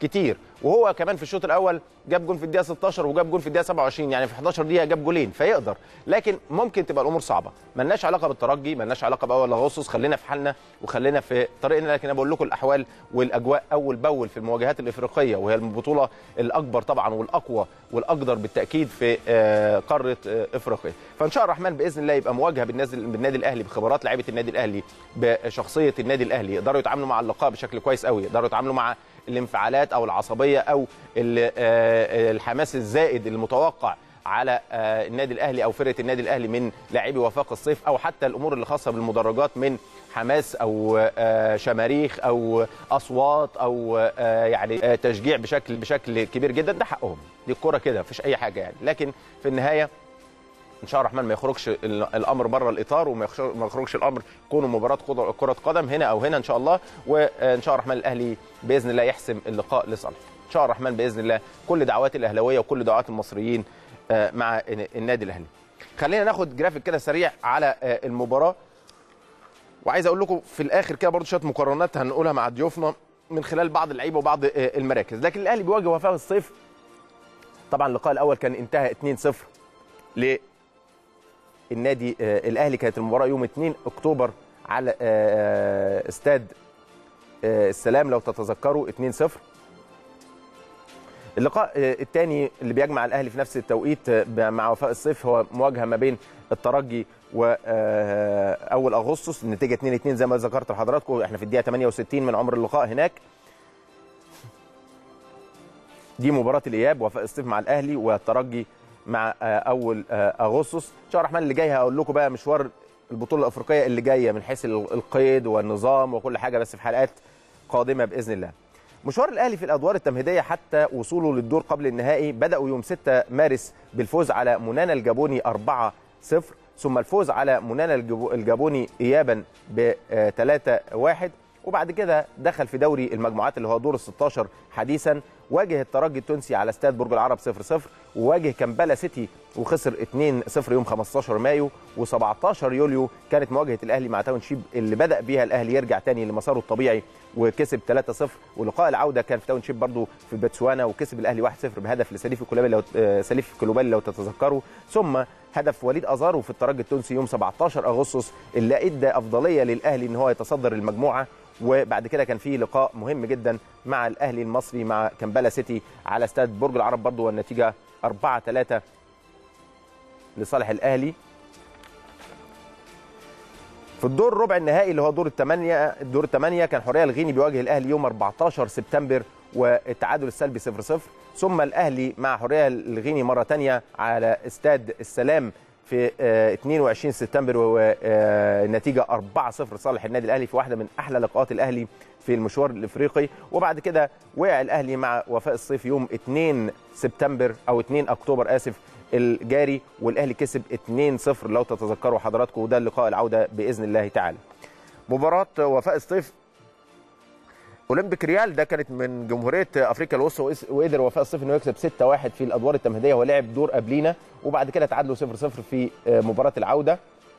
كتير وهو كمان في الشوط الاول جاب جون في الدقيقه 16 وجاب جون في الدقيقه 27 يعني في 11 دقيقه جاب جولين فيقدر لكن ممكن تبقى الامور صعبه ملناش علاقه بالترجي ملناش علاقه باول اغسطس خلينا في حالنا وخلينا في طريقنا لكن انا بقول لكم الاحوال والاجواء اول باول في المواجهات الافريقيه وهي البطوله الاكبر طبعا والاقوى والاقدر بالتاكيد في آه، قاره آه، افريقيا فان شاء الرحمن باذن الله يبقى مواجهه بالنادي بالنادي الاهلي بخبرات لعيبه النادي الاهلي بشخصيه النادي الاهلي يقدروا يتعاملوا مع اللقاء بشكل كويس قوي يقدروا يتعاملوا مع الانفعالات او العصبيه او ال- آه، الحماس الزائد المتوقع على آه، النادي الاهلي او فرقه النادي الاهلي من لاعبي وفاق الصيف او حتى الامور اللي خاصه بالمدرجات من حماس او آه، شماريخ او اصوات او آه، يعني آه، تشجيع بشكل بشكل كبير جدا ده حقهم دي الكوره كده مفيش اي حاجه يعني لكن في النهايه ان شاء الله الرحمن ما يخرجش ال- الامر بره الاطار وما يخش- ما يخرجش الامر كونه مباراه قد- كره قدم هنا او هنا ان شاء الله وان شاء الله الرحمن الاهلي باذن الله يحسم اللقاء لصالحه ان شاء الله الرحمن باذن الله كل دعوات الاهلاويه وكل دعوات المصريين آه، مع النادي الاهلي خلينا ناخد جرافيك كده سريع على آه، المباراه وعايز اقول لكم في الاخر كده برضه شويه مقارنات هنقولها مع ضيوفنا من خلال بعض اللعيبه وبعض آه، المراكز لكن الاهلي بيواجه وفاق الصيف طبعا اللقاء الاول كان انتهى 2-0 ل النادي آه، الاهلي كانت المباراه يوم 2 اكتوبر على آه، استاد آه، السلام لو تتذكروا 2-0 اللقاء آه، الثاني اللي بيجمع الاهلي في نفس التوقيت آه، مع وفاء الصيف هو مواجهه ما بين الترجي واول اغسطس النتيجه 2 2 زي ما ذكرت لحضراتكم احنا في الدقيقه 68 من عمر اللقاء هناك دي مباراه الاياب وفاء الصيف مع الاهلي والترجي مع آه، اول آه، اغسطس ان شاء الله الرحمن اللي جاي هقول لكم بقى مشوار البطوله الافريقيه اللي جايه من حيث ال- القيد والنظام وكل حاجه بس في حلقات قادمه باذن الله مشوار الاهلي في الادوار التمهيديه حتى وصوله للدور قبل النهائي بداوا يوم 6 مارس بالفوز على منانا الجابوني 4-0 ثم الفوز على منانا الجابو- الجابوني ايابا ب 3-1 وبعد كده دخل في دوري المجموعات اللي هو دور ال 16 حديثا واجه الترجي التونسي على استاد برج العرب 0-0 وواجه كامبالا سيتي وخسر 2-0 يوم 15 مايو و17 يوليو كانت مواجهه الاهلي مع تاون شيب اللي بدا بيها الاهلي يرجع تاني لمساره الطبيعي وكسب 3-0 ولقاء العوده كان في تاون شيب برضه في بتسوانا وكسب الاهلي 1-0 بهدف لسليف كلوبالي لو آه، سليف كلوبالي لو تتذكروا ثم هدف وليد ازارو في الترجي التونسي يوم 17 اغسطس اللي ادى افضليه للاهلي ان هو يتصدر المجموعه وبعد كده كان في لقاء مهم جدا مع الاهلي المصري مع كامبالا سيتي على استاد برج العرب برضه والنتيجه 4 3 لصالح الاهلي في الدور ربع النهائي اللي هو دور الثمانية الدور الثمانية كان حوريه الغيني بيواجه الاهلي يوم 14 سبتمبر والتعادل السلبي 0 0 ثم الاهلي مع حوريه الغيني مره ثانيه على استاد السلام في آه، 22 سبتمبر والنتيجه 4 0 لصالح النادي الاهلي في واحده من احلى لقاءات الاهلي في المشوار الافريقي وبعد كده وقع الاهلي مع وفاء الصيف يوم 2 سبتمبر او 2 اكتوبر اسف الجاري والاهلي كسب 2-0 لو تتذكروا حضراتكم وده اللقاء العوده باذن الله تعالى. مباراه وفاء الصيف اولمبيك ريال ده كانت من جمهوريه افريقيا الوسطى وإس- وقدر وفاء الصيف انه يكسب 6-1 في الادوار التمهيديه ولعب دور قبلينا وبعد كده تعادلوا 0-0 في آه، مباراه العوده.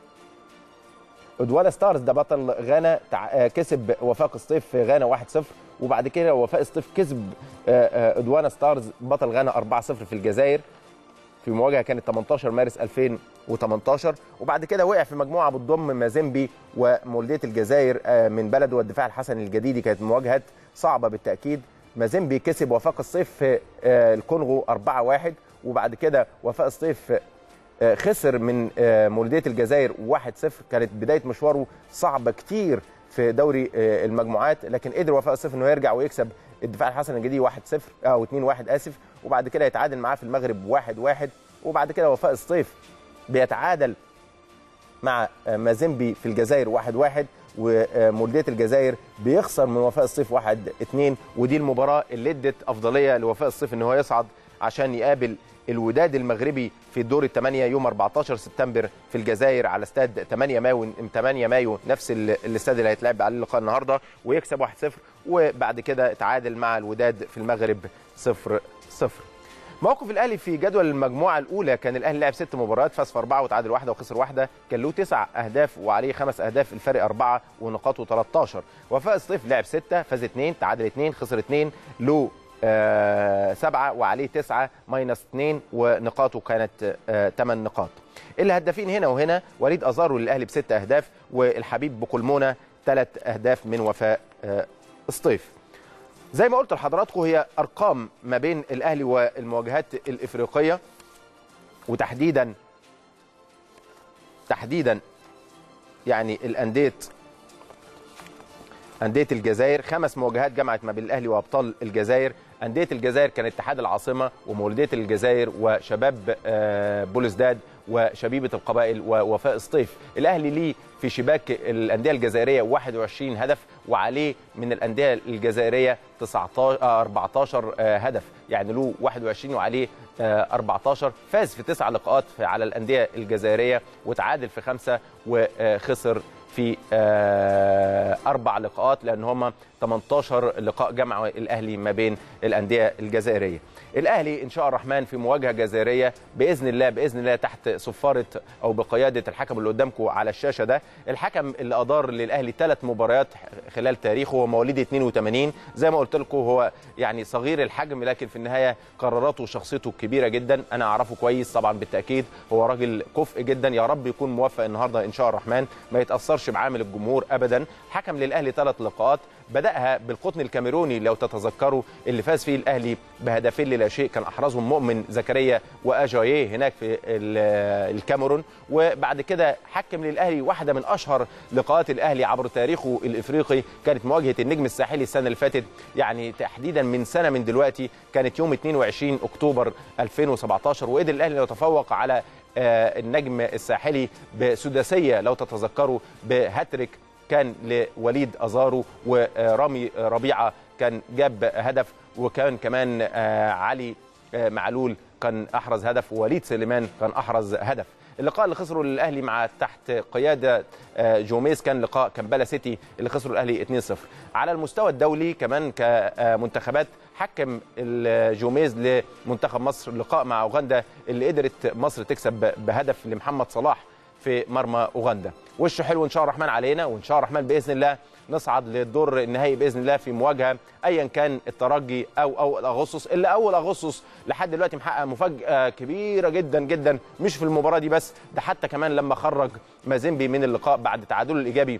ادوانا ستارز ده بطل غانا تع... آه، كسب وفاق الصيف في غانا 1-0 وبعد كده وفاء الصيف كسب آه، آه، ادوانا ستارز بطل غانا 4-0 في الجزائر في مواجهه كانت 18 مارس 2018 وبعد كده وقع في مجموعه بتضم مازيمبي ومولوديه الجزائر آه، من بلده والدفاع الحسني الجديدي كانت مواجهات صعبه بالتاكيد مازيمبي كسب وفاق الصيف في آه، الكونغو 4-1 وبعد كده وفاء الصيف آه، خسر من آه، مولوديه الجزائر 1-0 كانت بدايه مشواره صعبه كتير في دوري آه، المجموعات لكن قدر وفاء الصيف انه يرجع ويكسب الدفاع الحسن الجديد 1-0 او 2-1 اسف وبعد كده يتعادل معاه في المغرب 1-1 وبعد كده وفاء الصيف بيتعادل مع آه، مازيمبي في الجزائر 1-1 ومولوديه الجزائر بيخسر من وفاء الصيف 1-2 ودي المباراه اللي ادت افضليه لوفاء الصيف ان هو يصعد عشان يقابل الوداد المغربي في الدور الثمانية يوم 14 سبتمبر في الجزائر على استاد 8 مايو 8 مايو نفس ال- الاستاد اللي هيتلعب عليه اللقاء النهارده ويكسب 1-0 وبعد كده تعادل مع الوداد في المغرب 0-0 موقف الاهلي في جدول المجموعه الاولى كان الاهلي لعب ست مباريات فاز في اربعه وتعادل واحده وخسر واحده كان له تسع اهداف وعليه خمس اهداف الفرق اربعه ونقاطه 13 وفاء الصيف لعب سته فاز اثنين تعادل اثنين خسر اثنين له آه سبعة وعليه تسعة ماينس اثنين ونقاطه كانت آه ثمان نقاط الهدافين هنا وهنا وليد ازارو للاهلي بست اهداف والحبيب بكلمونه ثلاث اهداف من وفاء آه سطيف زي ما قلت لحضراتكم هي ارقام ما بين الاهلي والمواجهات الافريقيه وتحديدا تحديدا يعني الانديه انديه الجزائر خمس مواجهات جمعت ما بين الاهلي وابطال الجزائر انديه الجزائر كان اتحاد العاصمه ومولوديه الجزائر وشباب بولزداد وشبيبه القبائل ووفاء سطيف الاهلي ليه في شباك الانديه الجزائريه 21 هدف وعليه من الانديه الجزائريه 19 14 هدف يعني له 21 وعليه 14 فاز في تسع لقاءات على الانديه الجزائريه وتعادل في خمسه وخسر في اربع لقاءات لان هم 18 لقاء جمع الاهلي ما بين الانديه الجزائريه. الاهلي ان شاء الرحمن في مواجهه جزائريه باذن الله باذن الله تحت صفاره او بقياده الحكم اللي قدامكم على الشاشه ده، الحكم اللي ادار للاهلي ثلاث مباريات خلال تاريخه هو مواليد 82 زي ما قلت لكم هو يعني صغير الحجم لكن في النهايه قراراته وشخصيته كبيره جدا انا اعرفه كويس طبعا بالتاكيد هو راجل كفء جدا يا رب يكون موفق النهارده ان شاء الرحمن ما يتاثرش بعامل الجمهور ابدا حكم للاهلي ثلاث لقاءات بداها بالقطن الكاميروني لو تتذكروا اللي فاز فيه الاهلي بهدفين للا شيء كان احرزهم مؤمن زكريا واجاييه هناك في الكاميرون وبعد كده حكم للاهلي واحده من اشهر لقاءات الاهلي عبر تاريخه الافريقي كانت مواجهه النجم الساحلي السنه اللي فاتت يعني تحديدا من سنه من دلوقتي كانت يوم 22 اكتوبر 2017 وقدر الاهلي يتفوق على النجم الساحلي بسداسيه لو تتذكروا بهاتريك كان لوليد ازارو ورامي ربيعه كان جاب هدف وكان كمان علي معلول كان احرز هدف ووليد سليمان كان احرز هدف اللقاء اللي خسره الاهلي مع تحت قياده جوميز كان لقاء كامبالا سيتي اللي خسره الاهلي 2-0 على المستوى الدولي كمان كمنتخبات حكم جوميز لمنتخب مصر لقاء مع اوغندا اللي قدرت مصر تكسب بهدف لمحمد صلاح في مرمى اوغندا وش حلو ان شاء الرحمن علينا وان شاء الرحمن باذن الله نصعد للدور النهائي باذن الله في مواجهه ايا كان الترجي او اول اغسطس اللي اول اغسطس لحد دلوقتي محقق مفاجاه كبيره جدا جدا مش في المباراه دي بس ده حتى كمان لما خرج مازيمبي من اللقاء بعد تعادله الايجابي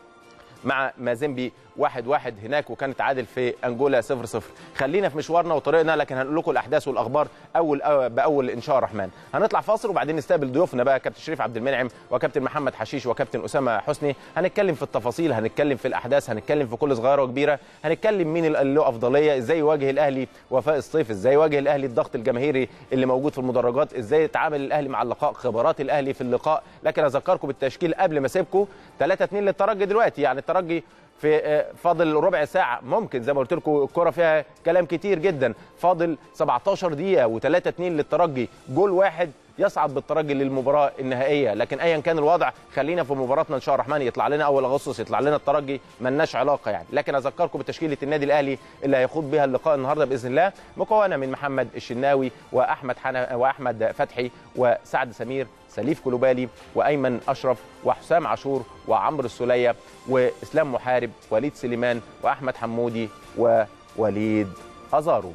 مع مازيمبي واحد واحد هناك وكان تعادل في انجولا صفر صفر خلينا في مشوارنا وطريقنا لكن هنقول لكم الاحداث والاخبار اول باول ان شاء الرحمن هنطلع فاصل وبعدين نستقبل ضيوفنا بقى كابتن شريف عبد المنعم وكابتن محمد حشيش وكابتن اسامه حسني هنتكلم في التفاصيل هنتكلم في الاحداث هنتكلم في كل صغيره وكبيره هنتكلم مين اللي له افضليه ازاي يواجه الاهلي وفاء الصيف ازاي يواجه الاهلي الضغط الجماهيري اللي موجود في المدرجات ازاي يتعامل الاهلي مع اللقاء خبرات الاهلي في اللقاء لكن اذكركم بالتشكيل قبل ما اسيبكم 3 2 للترجي دلوقتي يعني الترجي في فاضل ربع ساعة ممكن زي ما قلت لكم الكرة فيها كلام كتير جدا فاضل 17 دقيقة و3 2 للترجي جول واحد يصعد بالترجي للمباراة النهائية لكن ايا كان الوضع خلينا في مباراتنا ان شاء الله الرحمن يطلع لنا اول اغسطس يطلع لنا الترجي ملناش علاقة يعني لكن اذكركم بتشكيلة النادي الاهلي اللي هيخوض بها اللقاء النهارده باذن الله مكونة من محمد الشناوي واحمد حنا واحمد فتحي وسعد سمير سليف كلوبالي وايمن اشرف وحسام عاشور وعمرو السوليه واسلام محارب وليد سليمان واحمد حمودي ووليد ازارو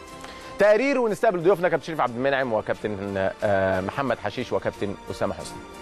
تقرير ونستقبل ضيوفنا كابتن شريف عبد المنعم وكابتن محمد حشيش وكابتن اسامه حسني